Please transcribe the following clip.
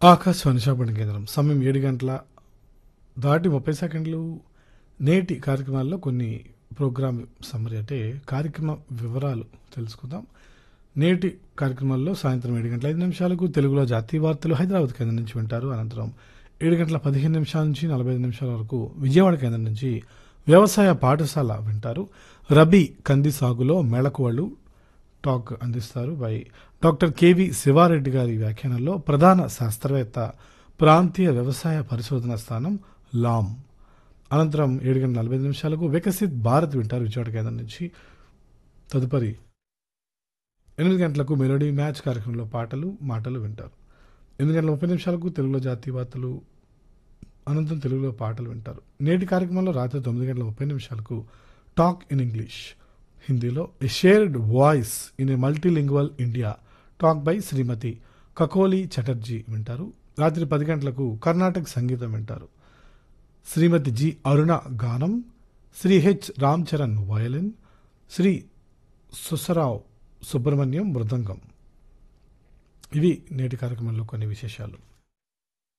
ఆకాశవాణి శాపణ కేంద్రం సమయం ఏడు గంటల దాటి ముప్పై సెకండ్లు నేటి కార్యక్రమాల్లో కొన్ని ప్రోగ్రామ్ సమ్మరీ అంటే కార్యక్రమ వివరాలు తెలుసుకుందాం నేటి కార్యక్రమాల్లో సాయంత్రం ఏడు గంటల ఐదు నిమిషాలకు తెలుగులో జాతీయ వార్తలు హైదరాబాద్ కేంద్రం నుంచి వింటారు అనంతరం ఏడు గంటల పదిహేను నిమిషాల నుంచి నలభై ఐదు నిమిషాల వరకు విజయవాడ కేంద్రం నుంచి వ్యవసాయ పాఠశాల వింటారు రబీ కంది సాగులో మేళకువళ్ళు టాక్ అందిస్తారు బై డాక్టర్ కేవి శివారెడ్డి గారి వ్యాఖ్యానంలో ప్రధాన శాస్త్రవేత్త ప్రాంతీయ వ్యవసాయ పరిశోధన స్థానం లామ్ అనంతరం ఏడు గంటల నలభై ఐదు నిమిషాలకు వికసిత్ భారత్ వింటారు విజయవాడ కేంద్రం నుంచి తదుపరి ఎనిమిది గంటలకు మెలోడీ మ్యాచ్ కార్యక్రమంలో పాటలు మాటలు వింటారు ఎనిమిది గంటల ముప్పై నిమిషాలకు తెలుగులో జాతీయ వార్తలు అనంతరం తెలుగులో పాటలు వింటారు నేటి కార్యక్రమంలో రాత్రి తొమ్మిది గంటల ముప్పై నిమిషాలకు టాక్ ఇన్ ఇంగ్లీష్ హిందీలో a shared voice in a multilingual India talk by Shrimati Kakoli Chatterjee వింటారు రాత్రి పది గంటలకు కర్ణాటక సంగీతం వింటారు శ్రీమతి జి అరుణ గానం శ్రీ హెచ్ రామ్ చరణ్ వయలిన్ శ్రీ సుసరావ్ సుబ్రహ్మణ్యం మృదంగం ఇవి నేటి కార్యక్రమంలో కొన్ని విశేషాలు